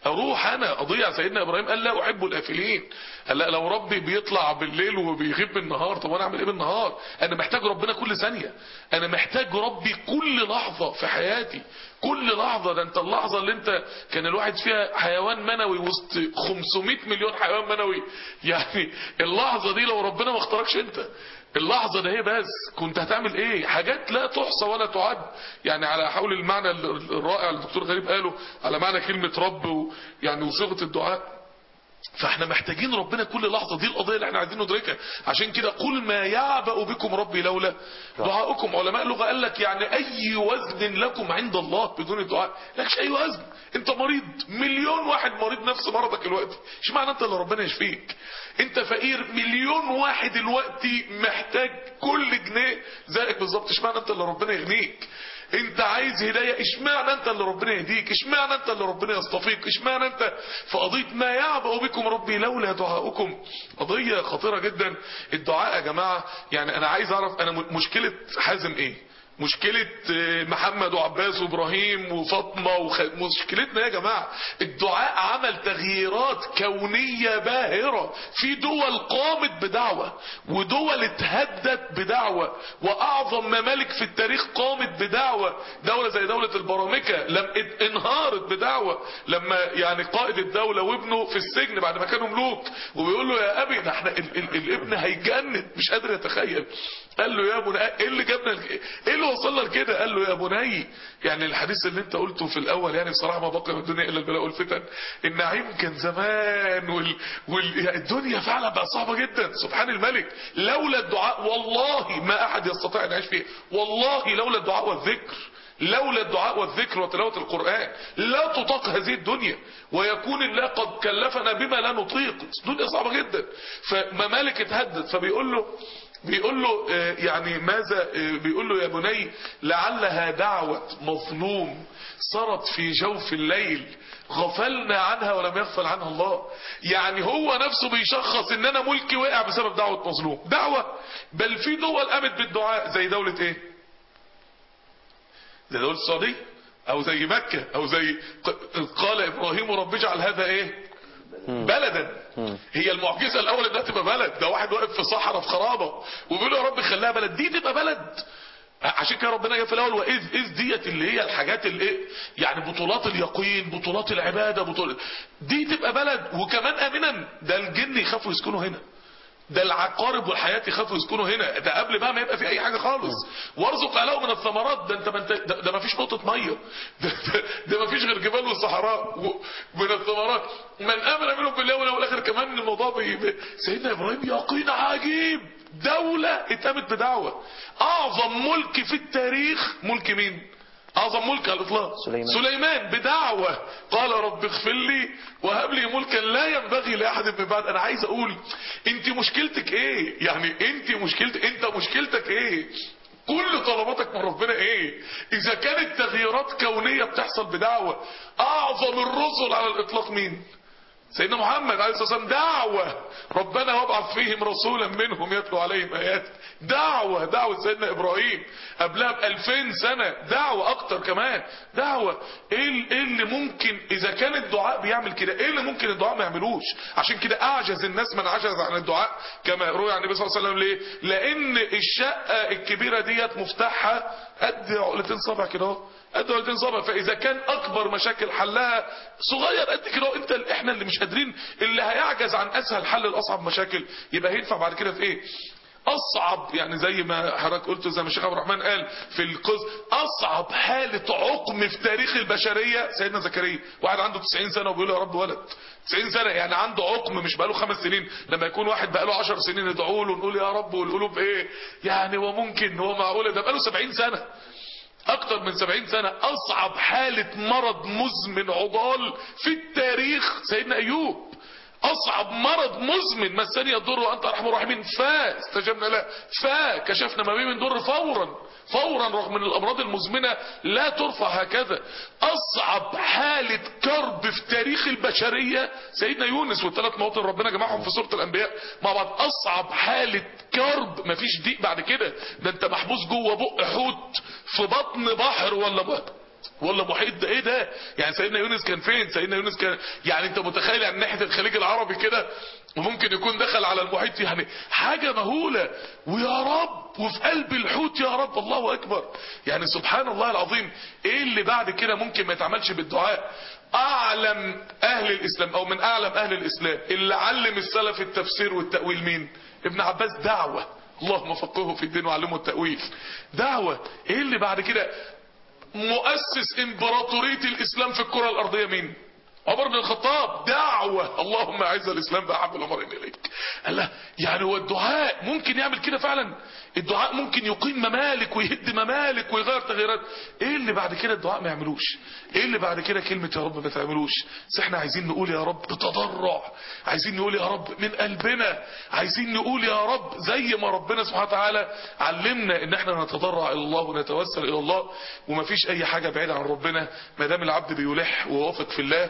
اروح انا اضيع سيدنا ابراهيم قال لا احب الافلين قال لا لو ربي بيطلع بالليل وبيغيب بالنهار طب وانا اعمل ايه بالنهار انا محتاج ربنا كل ثانيه انا محتاج ربي كل لحظه في حياتي كل لحظه ده انت اللحظه اللي انت كان الواحد فيها حيوان منوي وسط 500 مليون حيوان منوي يعني اللحظه دي لو ربنا ما اختاركش انت اللحظة ده هي بس كنت هتعمل ايه حاجات لا تحصى ولا تعد يعني على حول المعنى الرائع اللي الدكتور غريب قاله على معنى كلمة رب و يعني وصيغة الدعاء فاحنا محتاجين ربنا كل لحظة دي القضية اللي احنا عايزين ندركها عشان كده قل ما يعبأ بكم ربي لولا دعاؤكم علماء اللغة قال لك يعني اي وزن لكم عند الله بدون الدعاء لكش اي وزن انت مريض مليون واحد مريض نفس مرضك دلوقتي مش معنى انت اللي ربنا يشفيك انت فقير مليون واحد دلوقتي محتاج كل جنيه زيك بالظبط اشمعنى انت اللي ربنا يغنيك انت عايز هداية اشمعنى انت اللي ربنا يهديك اشمعنى انت اللي ربنا يصطفيك اشمعنى انت فقضية ما يعبأ بكم ربي لولا دعاؤكم قضية خطيرة جدا الدعاء يا جماعة يعني انا عايز اعرف انا مشكلة حازم ايه مشكلة محمد وعباس وابراهيم وفاطمة وخ... مشكلتنا يا جماعة الدعاء عمل تغييرات كونية باهرة في دول قامت بدعوة ودول اتهدت بدعوة واعظم ممالك في التاريخ قامت بدعوة دولة زي دولة البرامكة لم انهارت بدعوة لما يعني قائد الدولة وابنه في السجن بعد ما كانوا ملوك وبيقول له يا ابي ده احنا ال... ال... الابن هيجنن مش قادر يتخيل قال له يا بني ايه اللي جابنا ايه اللي وصلنا لكده قال له يا بني يعني الحديث اللي انت قلته في الاول يعني بصراحه ما بقي من الدنيا الا البلاء والفتن النعيم كان زمان وال... وال... يعني الدنيا فعلا بقى صعبه جدا سبحان الملك لولا الدعاء والله ما احد يستطيع ان يعيش فيه والله لولا الدعاء والذكر لولا الدعاء والذكر وتلاوة القرآن لا تطاق هذه الدنيا ويكون الله قد كلفنا بما لا نطيق الدنيا صعبة جدا فممالك اتهدد فبيقول له بيقول له يعني ماذا بيقول له يا بني لعلها دعوة مظلوم صارت في جوف الليل غفلنا عنها ولم يغفل عنها الله يعني هو نفسه بيشخص ان انا ملكي وقع بسبب دعوة مظلوم دعوة بل في دول قامت بالدعاء زي دولة ايه زي دولة السعودية او زي مكة او زي قال ابراهيم رب اجعل هذا ايه بلدا هي المعجزة الاول انها تبقى بلد ده واحد واقف في صحراء في خرابة وبيقول يا رب خليها بلد دي تبقى بلد عشان كده ربنا جاب في الاول واذ اذ ديت اللي هي الحاجات اللي ايه يعني بطولات اليقين بطولات العبادة بطولات دي تبقى بلد وكمان امنا ده الجن يخافوا يسكنوا هنا ده العقارب والحياة يخافوا يسكنوا هنا ده قبل بقى ما يبقى في اي حاجة خالص وارزق اهله من الثمرات ده انت ده, ده ما فيش نقطة مية ده, ده, ده ما فيش غير جبال وصحراء من الثمرات من امن منهم بالله واليوم الاخر كمان الموضوع بي سيدنا ابراهيم يقين عجيب دولة اتقامت بدعوة اعظم ملك في التاريخ ملك مين اعظم ملك على الاطلاق سليمان. سليمان بدعوة قال رب اغفر لي وهب لي ملكا لا ينبغي لاحد من بعد انا عايز اقول انت مشكلتك ايه يعني انت مشكلتك انت مشكلتك ايه كل طلباتك من ربنا ايه اذا كانت تغييرات كونية بتحصل بدعوة اعظم الرسل على الاطلاق مين سيدنا محمد عليه الصلاة والسلام دعوة ربنا وابعث فيهم رسولا منهم يتلو عليهم آيات دعوة دعوة سيدنا إبراهيم قبلها بألفين سنة دعوة أكتر كمان دعوة إيه إيه اللي ممكن إذا كان الدعاء بيعمل كده إيه اللي ممكن الدعاء ما يعملوش عشان كده أعجز الناس من عجز عن الدعاء كما روي عن النبي صلى الله عليه وسلم ليه لأن الشقة الكبيرة ديت مفتاحها قد عقلتين صابع كده اهو قد عقلتين صابع فاذا كان اكبر مشاكل حلها صغير قد كده انت احنا اللي مش قادرين اللي هيعجز عن اسهل حل الاصعب مشاكل يبقى هينفع بعد كده في ايه اصعب يعني زي ما حضرتك قلت زي ما الشيخ عبد الرحمن قال في القز اصعب حالة عقم في تاريخ البشرية سيدنا زكريا واحد عنده 90 سنة وبيقول يا رب ولد 90 سنة يعني عنده عقم مش بقاله خمس سنين لما يكون واحد بقاله 10 سنين ندعوا له ونقول يا رب والقلوب ايه يعني هو ممكن هو معقولة ده بقاله 70 سنة اكتر من 70 سنة اصعب حالة مرض مزمن عضال في التاريخ سيدنا ايوب اصعب مرض مزمن مسني الضر وانت ارحم الراحمين فا استجبنا له فا كشفنا ما بيه من ضر فورا فورا رغم من الامراض المزمنه لا ترفع هكذا اصعب حاله كرب في تاريخ البشريه سيدنا يونس والثلاث مواطن ربنا جمعهم في سوره الانبياء مع بعض اصعب حاله كرب مفيش ضيق بعد كده ده انت محبوس جوه بق حوت في بطن بحر ولا بقى ولا محيط ده ايه ده يعني سيدنا يونس كان فين سيدنا يونس كان يعني انت متخيل يعني ناحيه الخليج العربي كده وممكن يكون دخل على المحيط يعني حاجه مهوله ويا رب وفي قلب الحوت يا رب الله اكبر يعني سبحان الله العظيم ايه اللي بعد كده ممكن ما يتعملش بالدعاء اعلم اهل الاسلام او من اعلم اهل الاسلام اللي علم السلف التفسير والتاويل مين ابن عباس دعوه اللهم فقهه في الدين وعلمه التاويل دعوه ايه اللي بعد كده مؤسس امبراطورية الاسلام في الكرة الارضية مين عمر بن الخطاب دعوة اللهم اعز الاسلام باحب الامرين اليك قال له يعني هو الدعاء ممكن يعمل كده فعلا الدعاء ممكن يقيم ممالك ويهد ممالك ويغير تغييرات ايه اللي بعد كده الدعاء ما يعملوش ايه اللي بعد كده كلمة يا رب ما تعملوش بس احنا عايزين نقول يا رب بتضرع عايزين نقول يا رب من قلبنا عايزين نقول يا رب زي ما ربنا سبحانه وتعالى علمنا ان احنا نتضرع الى الله ونتوسل الى الله ومفيش اي حاجة بعيدة عن ربنا ما دام العبد بيلح وواثق في الله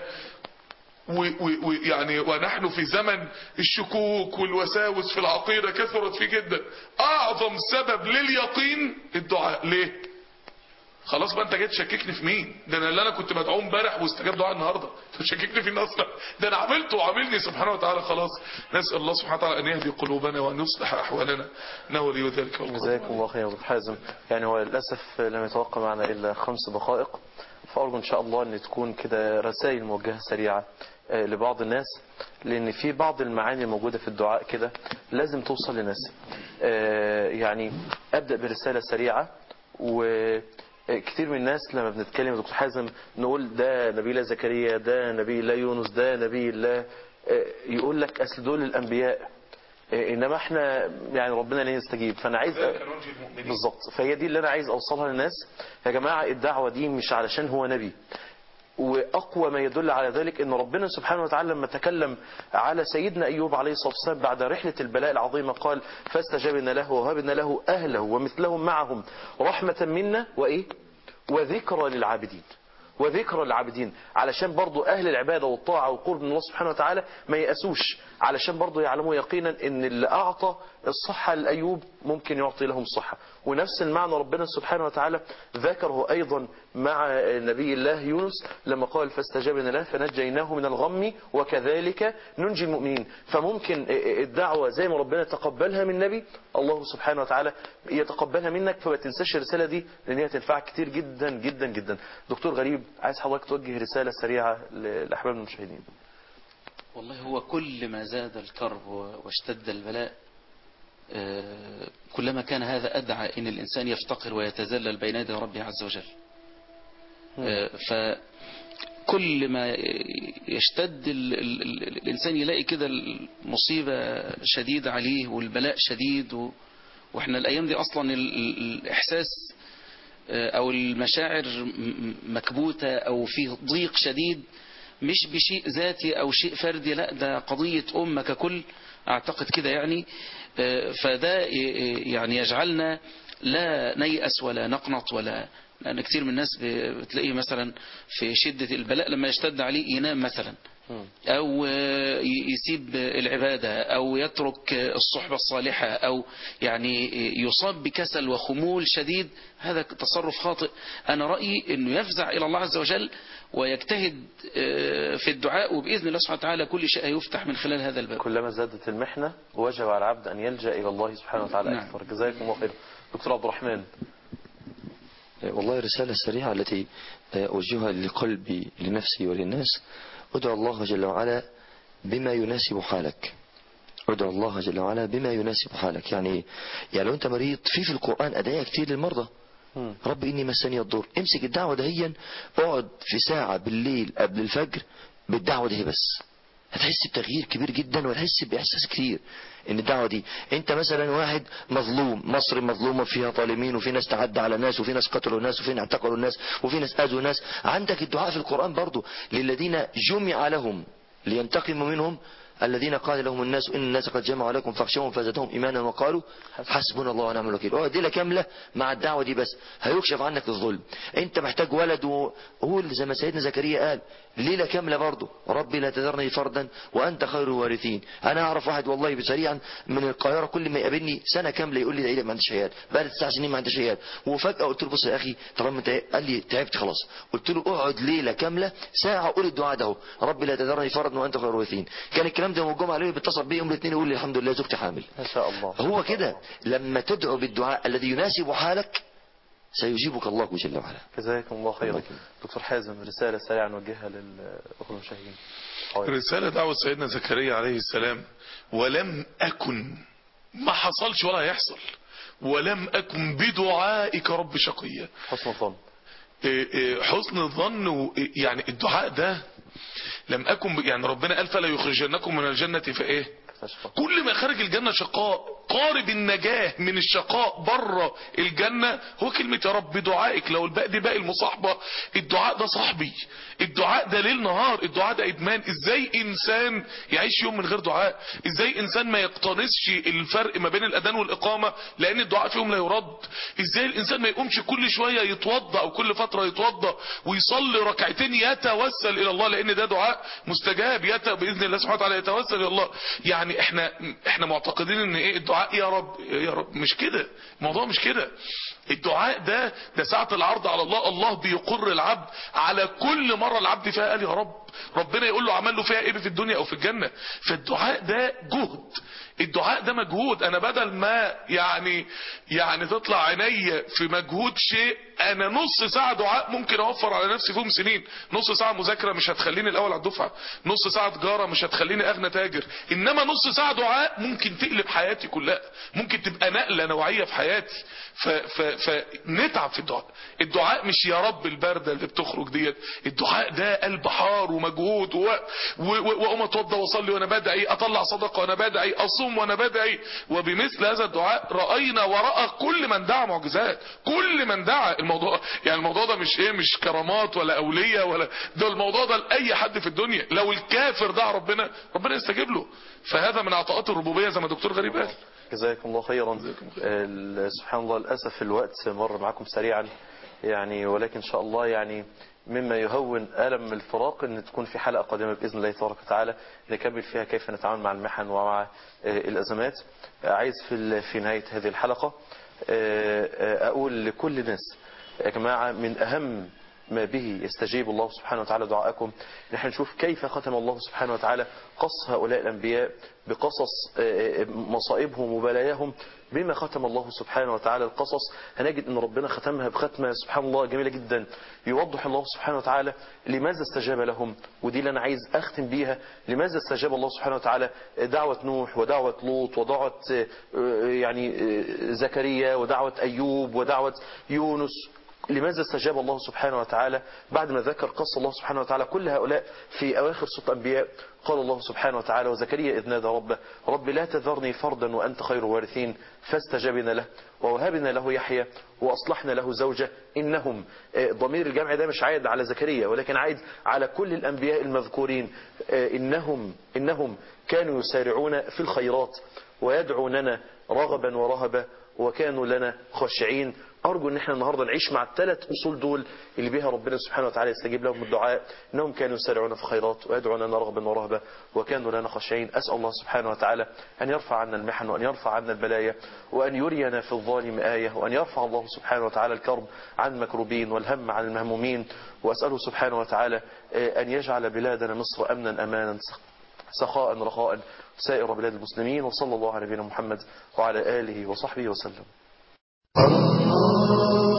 ويعني ونحن في زمن الشكوك والوساوس في العقيدة كثرت فيه جدا اعظم سبب لليقين الدعاء ليه خلاص بقى انت جاي تشككني في مين ده انا اللي انا كنت بدعوه امبارح واستجاب دعاء النهارده انت تشككني في اصلا ده انا عملته وعاملني سبحانه وتعالى خلاص نسال الله سبحانه وتعالى ان يهدي قلوبنا وان يصلح احوالنا انه ولي ذلك والقدر جزاكم الله خير يا دكتور حازم يعني هو للاسف لم يتوقع معنا الا خمس دقائق فارجو ان شاء الله ان تكون كده رسائل موجهه سريعه آه، لبعض الناس لان في بعض المعاني الموجوده في الدعاء كده لازم توصل للناس آه، يعني ابدا برساله سريعه وكثير من الناس لما بنتكلم يا دكتور حازم نقول ده نبي الله زكريا ده نبي الله يونس ده نبي الله آه، يقول لك اصل دول الانبياء آه، انما احنا يعني ربنا لا يستجيب فانا عايز ذلك نرجي المؤمنين بالظبط فهي دي اللي انا عايز اوصلها للناس يا جماعه الدعوه دي مش علشان هو نبي واقوى ما يدل على ذلك ان ربنا سبحانه وتعالى لما تكلم على سيدنا ايوب عليه الصلاه والسلام بعد رحله البلاء العظيمه قال فاستجبنا له ووهبنا له اهله ومثلهم معهم رحمه منا وايه وذكرى للعابدين وذكرى للعابدين علشان برضو أهل العبادة والطاعة والقرب من الله سبحانه وتعالى ما يأسوش علشان برضو يعلموا يقينا ان اللي أعطى الصحة لأيوب ممكن يعطي لهم الصحة ونفس المعنى ربنا سبحانه وتعالى ذكره أيضا مع نبي الله يونس لما قال فاستجبنا له فنجيناه من الغم وكذلك ننجي المؤمنين فممكن الدعوة زي ما ربنا تقبلها من النبي الله سبحانه وتعالى يتقبلها منك فما تنساش الرسالة دي لأن هي تنفعك كتير جدا جدا جدا دكتور غريب عايز حضرتك توجه رسالة سريعة لأحباب المشاهدين والله هو كل ما زاد الكرب واشتد البلاء آه، كلما كان هذا أدعى إن الإنسان يفتقر ويتذلل بين يدي ربه عز وجل آه، فكل ما يشتد ال ال ال الإنسان يلاقي كده المصيبة شديدة عليه والبلاء شديد و واحنا الأيام دي أصلا ال ال الإحساس آه، أو المشاعر م- مكبوتة أو فيه ضيق شديد مش بشيء ذاتي أو شيء فردي لا ده قضية أمة ككل أعتقد كده يعني آه، فده ي- يعني يجعلنا لا نيأس ولا نقنط ولا لأن كتير من الناس ب- بتلاقيه مثلا في شدة البلاء لما يشتد عليه ينام مثلا أو آه، ي- يسيب العبادة أو يترك الصحبة الصالحة أو يعني يصاب بكسل وخمول شديد هذا تصرف خاطئ أنا رأيي أنه يفزع إلى الله عز وجل ويجتهد آه، في الدعاء وبإذن الله سبحانه وتعالى كل شيء يفتح من خلال هذا الباب كلما زادت المحنة وجب على العبد أن يلجأ إلى الله سبحانه وتعالى نعم. أكثر جزاكم الله خير دكتور عبد الرحمن والله الرسالة السريعة التي أوجهها لقلبي لنفسي وللناس ادعو الله جل وعلا بما يناسب حالك ادعو الله جل وعلا بما يناسب حالك يعني إيه؟ يعني لو انت مريض في في القرآن أدعية كتير للمرضى مم. رب إني مسني الضر امسك الدعوة دهيا اقعد في ساعة بالليل قبل الفجر بالدعوة دي بس هتحس بتغيير كبير جدا وهتحس بإحساس كتير ان الدعوة دي انت مثلا واحد مظلوم مصر مظلومة فيها ظالمين وفي ناس تعدى على ناس وفي ناس قتلوا ناس وفي ناس اعتقلوا الناس وفي ناس اذوا ناس عندك الدعاء في القرآن برضو للذين جمع لهم لينتقموا منهم الذين قال لهم الناس ان الناس قد جمعوا لكم فاخشوهم فزادهم ايمانا وقالوا حسبنا الله ونعم الوكيل اقعد ليله كامله مع الدعوه دي بس هيكشف عنك الظلم انت محتاج ولد وقول زي ما سيدنا زكريا قال ليلة كاملة برضه ربي لا تذرني فردا وأنت خير الوارثين أنا أعرف واحد والله سريعا من القاهرة كل ما يقابلني سنة كاملة يقول لي ده إيه ما عنديش عيال بقى تسع سنين ما عنديش عيال وفجأة قلت له بص يا أخي طالما أنت قال لي تعبت خلاص قلت له اقعد ليلة كاملة ساعة قول الدعاء ده اهو ربي لا تذرني فردا وأنت خير الوارثين كان الكلام ده يوم الجمعة عليه بيتصل بيه يوم الاثنين يقول لي الحمد لله زوجتي حامل ما شاء الله هو كده لما تدعو بالدعاء الذي يناسب حالك سيجيبك الله جل وعلا جزاكم الله خيرا الله يكرمك. دكتور حازم رسالة سريعة نوجهها للأخوة المشاهدين حاضر. رسالة دعوة سيدنا زكريا عليه السلام ولم أكن ما حصلش ولا هيحصل ولم أكن بدعائك رب شقيا حسن الظن إيه إيه حسن الظن و- إيه يعني الدعاء ده لم أكن ب- يعني ربنا قال فلا يخرجنكم من الجنة فإيه تشفى كل ما خارج الجنة شقاء قارب النجاة من الشقاء بره الجنة هو كلمة يا رب بدعائك لو الباقي دي باقي المصاحبة الدعاء ده صاحبي الدعاء ده ليل نهار الدعاء ده ادمان ازاي انسان يعيش يوم من غير دعاء ازاي انسان ما يقتنصش الفرق ما بين الاذان والاقامة لان الدعاء فيهم لا يرد ازاي الانسان ما يقومش كل شوية يتوضا او كل فترة يتوضا ويصلي ركعتين يتوسل الى الله لان ده دعاء مستجاب يت باذن الله سبحانه وتعالى يتوسل الى الله يعني احنا احنا معتقدين ان ايه الدعاء يا رب يا رب مش كده الموضوع مش كده الدعاء ده ده ساعة العرض على الله الله بيقر العبد على كل مرة العبد فيها قال يا رب ربنا يقول له عمل له فيها ايه في الدنيا او في الجنة فالدعاء ده جهد الدعاء ده مجهود انا بدل ما يعني يعني تطلع عينيا في مجهود شيء انا نص ساعة دعاء ممكن اوفر على نفسي فيهم سنين نص ساعة مذاكرة مش هتخليني الاول على الدفعة نص ساعة تجارة مش هتخليني اغنى تاجر انما نص ساعة دعاء ممكن تقلب حياتي كلها ممكن تبقى نقلة نوعية في حياتي ف ف فنتعب في الدعاء الدعاء مش يا رب البردة اللي بتخرج ديت الدعاء ده قلب حار ومجهود و- و- و- واقوم اتوضى واصلي وانا بدعي اطلع صدقه وانا بدعي اصوم وانا بدعي وبمثل هذا الدعاء راينا وراء كل من دعا معجزات كل من دعا الموضوع يعني الموضوع ده مش ايه مش كرامات ولا اوليه ولا ده الموضوع ده لاي حد في الدنيا لو الكافر دعا ربنا ربنا يستجيب له فهذا من عطاءات الربوبيه زي ما دكتور غريب قال جزاكم الله خيرا جزاكم الله ال- سبحان الله للأسف الوقت مر معكم سريعا يعني ولكن إن شاء الله يعني مما يهون ألم الفراق أن تكون في حلقة قادمة بإذن الله تبارك وتعالى نكمل فيها كيف نتعامل مع المحن ومع آه، الأزمات آه، عايز في ال- في نهاية هذه الحلقة آه، آه، أقول لكل الناس يا جماعة من أهم ما به يستجيب الله سبحانه وتعالى دعاءكم نحن نشوف كيف ختم الله سبحانه وتعالى قص هؤلاء الأنبياء بقصص آه، آه، مصائبهم وبلاياهم بما ختم الله سبحانه وتعالى القصص هنجد ان ربنا ختمها بختمة سبحان الله جميلة جدا يوضح الله سبحانه وتعالى لماذا استجاب لهم ودي اللي انا عايز اختم بيها لماذا استجاب الله سبحانه وتعالى دعوة نوح ودعوة لوط ودعوة آه، آه، يعني آه، زكريا ودعوة ايوب ودعوة يونس لماذا استجاب الله سبحانه وتعالى بعد ما ذكر قص الله سبحانه وتعالى كل هؤلاء في أواخر سورة الأنبياء قال الله سبحانه وتعالى وزكريا إذ نادى ربه رب لا تذرني فردا وأنت خير الوارثين فاستجبنا له ووهبنا له يحيى وأصلحنا له زوجة إنهم آه، ضمير الجمع ده مش عائد على زكريا ولكن عائد على كل الأنبياء المذكورين آه، إنهم إنهم كانوا يسارعون في الخيرات ويدعوننا رغبا ورهبا وكانوا لنا خاشعين أرجو أن احنا النهاردة نعيش مع الثلاث أصول دول اللي بها ربنا سبحانه وتعالى يستجيب لهم الدعاء إنهم كانوا يسارعون في الخيرات ويدعوننا رغبا ورهبا وكانوا لنا خاشعين أسأل الله سبحانه وتعالى أن يرفع عنا المحن وأن يرفع عنا البلايا وأن يرينا في الظالم آية وأن يرفع الله سبحانه وتعالى الكرب عن المكروبين والهم عن المهمومين وأسأله سبحانه وتعالى آه، أن يجعل بلادنا مصر أمنا أمانا سخاء رخاء سائر بلاد المسلمين وصلى الله على نبينا محمد وعلى آله وصحبه وسلم الله